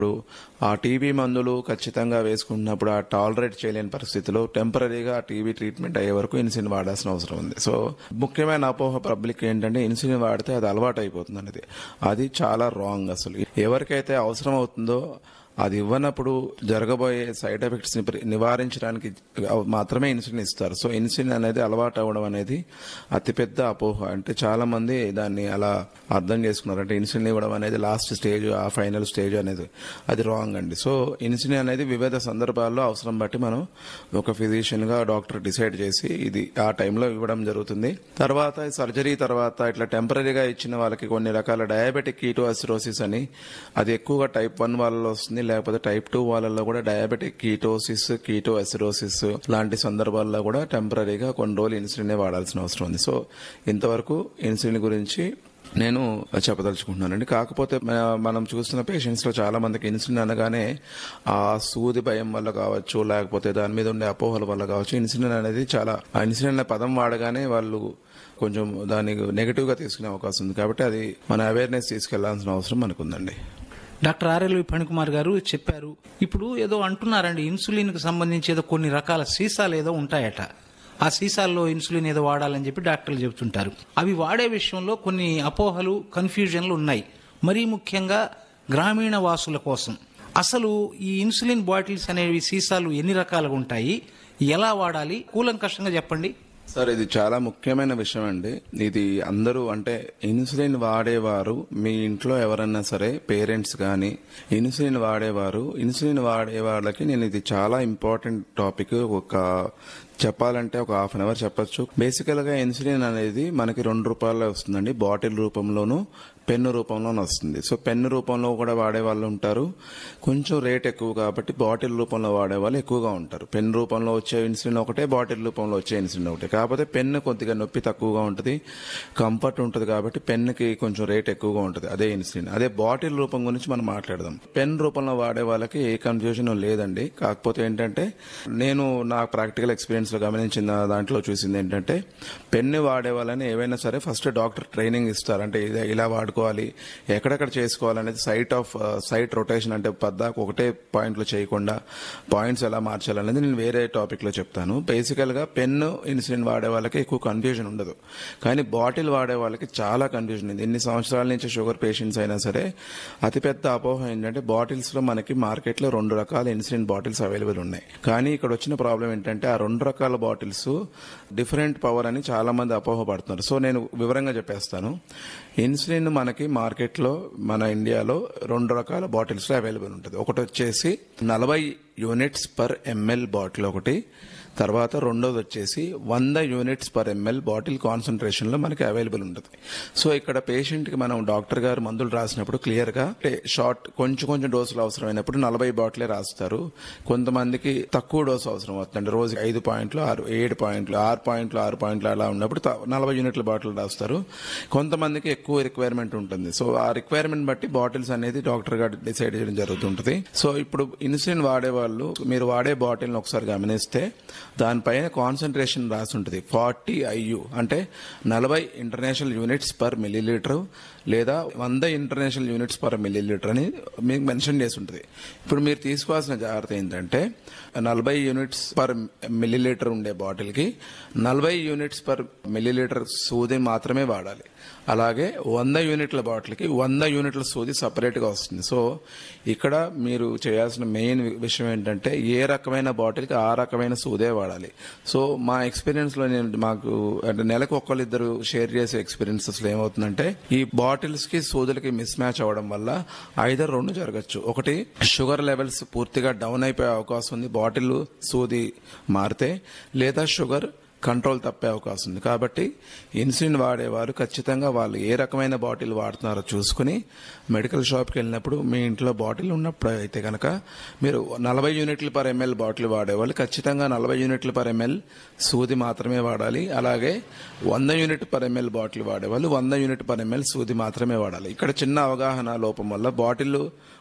ఇప్పుడు ఆ టీబీ మందులు ఖచ్చితంగా వేసుకుంటున్నప్పుడు ఆ టాలరేట్ చేయలేని పరిస్థితిలో టెంపరీగా ఆ టీబీ ట్రీట్మెంట్ అయ్యే వరకు ఇన్సులిన్ వాడాల్సిన అవసరం ఉంది సో ముఖ్యమైన అపోహ పబ్లిక్ ఏంటంటే ఇన్సులిన్ వాడితే అది అలవాటు అయిపోతుంది అనేది అది చాలా రాంగ్ అసలు ఎవరికైతే అవసరం అవుతుందో అది ఇవ్వనప్పుడు జరగబోయే సైడ్ ఎఫెక్ట్స్ ని ప్రి- నివారించడానికి మాత్రమే ఇన్సులిన్ ఇస్తారు సో ఇన్సులిన్ అనేది అలవాటు అవ్వడం అనేది అతిపెద్ద అపోహ అంటే చాలా మంది దాన్ని అలా అర్థం చేసుకున్నారు అంటే ఇన్సులిన్ ఇవ్వడం అనేది లాస్ట్ స్టేజ్ ఆ ఫైనల్ స్టేజ్ అనేది అది రాంగ్ అండి సో ఇన్సులిన్ అనేది వివిధ సందర్భాల్లో అవసరం బట్టి మనం ఒక ఫిజిషియన్ గా డాక్టర్ డిసైడ్ చేసి ఇది ఆ టైంలో ఇవ్వడం జరుగుతుంది తర్వాత సర్జరీ తర్వాత ఇట్లా టెంపరీగా ఇచ్చిన వాళ్ళకి కొన్ని రకాల డయాబెటిక్ కీటో అసిరోసిస్ అని అది ఎక్కువగా టైప్ వన్ వాళ్ళలో వస్తుంది లేకపోతే టైప్ టూ వాళ్ళలో కూడా డయాబెటిక్ కీటోసిస్ కీటో అసిరోసిస్ లాంటి సందర్భాల్లో కూడా టెంపరీగా కొన్ని రోజులు ఇన్సులిన్ వాడాల్సిన అవసరం ఉంది సో ఇంతవరకు ఇన్సులిన్ గురించి నేను చెప్పదలుచుకుంటున్నానండి కాకపోతే మ- మనం చూస్తున్న పేషెంట్స్ లో చాలా మందికి ఇన్సులిన్ అనగానే ఆ సూది భయం వల్ల కావచ్చు లేకపోతే దాని మీద ఉండే అపోహల వల్ల కావచ్చు ఇన్సులిన్ అనేది చాలా ఆ ఇన్సులిన్ అనే పదం వాడగానే వాళ్ళు కొంచెం దాన్ని నెగిటివ్ గా తీసుకునే అవకాశం ఉంది కాబట్టి అది మన అవేర్నెస్ తీసుకెళ్లాల్సిన అవసరం మనకుందండి డాక్టర్ ఆర్ఎల్వి ఫణికుమార్ గారు చెప్పారు ఇప్పుడు ఏదో అంటున్నారండి ఇన్సులిన్ కు సంబంధించి ఏదో కొన్ని రకాల సీసాలు ఏదో ఉంటాయట ఆ సీసాల్లో ఇన్సులిన్ ఏదో వాడాలని చెప్పి డాక్టర్లు చెబుతుంటారు అవి వాడే విషయంలో కొన్ని అపోహలు కన్ఫ్యూజన్లు ఉన్నాయి మరీ ముఖ్యంగా గ్రామీణ వాసుల కోసం అసలు ఈ ఇన్సులిన్ బాటిల్స్ అనేవి సీసాలు ఎన్ని రకాలుగా ఉంటాయి ఎలా వాడాలి కూలంకషంగా చెప్పండి సార్ ఇది చాలా ముఖ్యమైన విషయం అండి ఇది అందరూ అంటే ఇన్సులిన్ వాడేవారు మీ ఇంట్లో ఎవరన్నా సరే పేరెంట్స్ కానీ ఇన్సులిన్ వాడేవారు ఇన్సులిన్ వాడే వాళ్ళకి నేను ఇది చాలా ఇంపార్టెంట్ టాపిక్ ఒక చెప్పాలంటే ఒక హాఫ్ అన్ అవర్ చెప్పొచ్చు బేసికల్ గా ఇన్సులిన్ అనేది మనకి రెండు రూపాయల్లో వస్తుందండి బాటిల్ రూపంలోను పెన్ను రూపంలోనూ వస్తుంది సో పెన్ను రూపంలో కూడా వాడే వాళ్ళు ఉంటారు కొంచెం రేట్ ఎక్కువ కాబట్టి బాటిల్ రూపంలో వాడే వాళ్ళు ఎక్కువగా ఉంటారు పెన్ రూపంలో వచ్చే ఇన్సులిన్ ఒకటే బాటిల్ రూపంలో వచ్చే ఇన్సులిన్ ఒకటే కాకపోతే పెన్ను కొద్దిగా నొప్పి తక్కువగా ఉంటుంది కంఫర్ట్ ఉంటుంది కాబట్టి పెన్నుకి కొంచెం రేట్ ఎక్కువగా ఉంటుంది అదే ఇన్సులిన్ అదే బాటిల్ రూపం గురించి మనం మాట్లాడదాం పెన్ రూపంలో వాడే వాళ్ళకి ఏ కన్ఫ్యూజన్ లేదండి కాకపోతే ఏంటంటే నేను నా ప్రాక్టికల్ ఎక్స్పీరియన్స్ లో గమనించిన దాంట్లో చూసింది ఏంటంటే పెన్ను వాడే వాళ్ళని ఏవైనా సరే ఫస్ట్ డాక్టర్ ట్రైనింగ్ ఇస్తారు అంటే ఇది ఇలా వాడుకోవాలి ఎక్కడెక్కడ చేసుకోవాలనేది సైట్ ఆఫ్ సైట్ రొటేషన్ అంటే పద్దాకు ఒకటే పాయింట్ లో చేయకుండా పాయింట్స్ ఎలా మార్చాలనేది నేను వేరే టాపిక్ లో చెప్తాను బేసికల్ గా పెన్ను ఇన్సులిన్ వాడే వాళ్ళకి ఎక్కువ కన్ఫ్యూజన్ ఉండదు కానీ బాటిల్ వాడే వాళ్ళకి చాలా కన్ఫ్యూజన్ ఉంది ఎన్ని సంవత్సరాల నుంచి షుగర్ పేషెంట్స్ అయినా సరే అతిపెద్ద అపోహ ఏంటంటే బాటిల్స్ లో మనకి మార్కెట్ లో రెండు రకాల ఇన్సులిన్ బాటిల్స్ అవైలబుల్ ఉన్నాయి కానీ ఇక్కడ వచ్చిన ప్రాబ్లం ఏంటంటే ఆ రెండు రకాల బాటిల్స్ డిఫరెంట్ పవర్ అని చాలా మంది అపోహ పడుతున్నారు సో నేను వివరంగా చెప్పేస్తాను ఇన్సులిన్ మనకి మార్కెట్ లో మన ఇండియాలో రెండు రకాల బాటిల్స్ లో అవైలబుల్ ఉంటుంది ఒకటి వచ్చేసి నలభై యూనిట్స్ పర్ ఎంఎల్ బాటిల్ ఒకటి తర్వాత రెండోది వచ్చేసి వంద units per ML bottle concentration లో మనకి అవైలబుల్ ఉంటుంది సో ఇక్కడ పేషెంట్ కి మనం డాక్టర్ గారు మందులు రాసినప్పుడు క్లియర్ గా అంటే షార్ట్ కొంచెం కొంచెం డోసులు అవసరమైనప్పుడు నలభై బాటిలే రాస్తారు కొంతమందికి తక్కువ డోసు అవసరం అవుతుంది రోజు ఐదు పాయింట్లు ఆరు ఏడు పాయింట్లు ఆరు పాయింట్లు ఆరు పాయింట్లు అలా ఉన్నప్పుడు త- నలభై యూనిట్ల బాటిల్ రాస్తారు కొంతమందికి ఎక్కువ రిక్వైర్మెంట్ ఉంటుంది సో ఆ రిక్వైర్మెంట్ బట్టి బాటిల్స్ అనేది డాక్టర్ గారు డిసైడ్ చేయడం జరుగుతుంటుంది సో ఇప్పుడు ఇన్సులిన్ వాడే వాళ్ళు మీరు వాడే బాటిల్ ఒకసారి గమనిస్తే దానిపైన కాన్సన్ట్రేషన్ రాసి ఉంటుంది ఫార్టీ ఐయు అంటే నలభై ఇంటర్నేషనల్ యూనిట్స్ పర్ మిల్లీలీటర్ లేదా వంద ఇంటర్నేషనల్ యూనిట్స్ పర్ మిల్లీలీటర్ అని మీకు మెన్షన్ చేసి ఉంటుంది ఇప్పుడు మీరు తీసుకోవాల్సిన జాగ్రత్త ఏంటంటే నలభై యూనిట్స్ పర్ మిల్లీలీటర్ ఉండే బాటిల్ కి నలభై యూనిట్స్ పర్ మిల్లీలీటర్ సూది మాత్రమే వాడాలి అలాగే వంద యూనిట్ల బాటిల్కి వంద యూనిట్ల సూది సపరేట్ గా వస్తుంది సో ఇక్కడ మీరు చేయాల్సిన మెయిన్ విషయం ఏంటంటే ఏ రకమైన బాటిల్కి ఆ రకమైన సూదే వాడాలి సో మా ఎక్స్పీరియన్స్ లో నేను మాకు అంటే నెలకు ఒక్కళ్ళిద్దరు షేర్ చేసే ఎక్స్పీరియన్సెస్ లో ఏమవుతుందంటే ఈ బాటిల్స్ కి సూదులకి మిస్ మ్యాచ్ అవ్వడం వల్ల ఐదర్ రెండు జరగచ్చు ఒకటి షుగర్ లెవెల్స్ పూర్తిగా డౌన్ అయిపోయే అవకాశం ఉంది బాటిల్ సూది మారితే లేదా షుగర్ కంట్రోల్ తప్పే అవకాశం ఉంది కాబట్టి ఇన్సులిన్ వాడేవారు ఖచ్చితంగా వాళ్ళు ఏ రకమైన బాటిల్ వాడుతున్నారో చూసుకుని మెడికల్ షాప్కి వెళ్ళినప్పుడు మీ ఇంట్లో బాటిల్ ఉన్నప్పుడు అయితే కనుక మీరు నలభై యూనిట్లు పర్ ఎంఎల్ బాటిల్ వాడేవాళ్ళు ఖచ్చితంగా నలభై యూనిట్లు పర్ ఎంఎల్ సూది మాత్రమే వాడాలి అలాగే వంద యూనిట్ పర్ ఎంఎల్ బాటిల్ వాడేవాళ్ళు వంద యూనిట్ పర్ ఎంఎల్ సూది మాత్రమే వాడాలి ఇక్కడ చిన్న అవగాహన లోపం వల్ల బాటిల్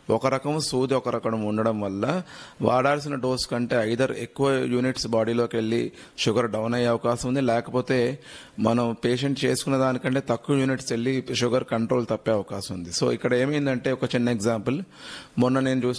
ఒక రకం సూది ఒక రకం ఉండడం వల్ల వాడాల్సిన డోస్ కంటే ఐదర్ ఎక్కువ యూనిట్స్ బాడీలోకి వెళ్ళి షుగర్ డౌన్ అయ్యే అవకాశం ఉంది లేకపోతే మనం పేషెంట్ చేసుకున్న దానికంటే తక్కువ యూనిట్స్ వెళ్ళి షుగర్ కంట్రోల్ తప్పే అవకాశం ఉంది సో ఇక్కడ ఏమైందంటే ఒక చిన్న ఎగ్జాంపుల్ మొన్న నేను చూసిన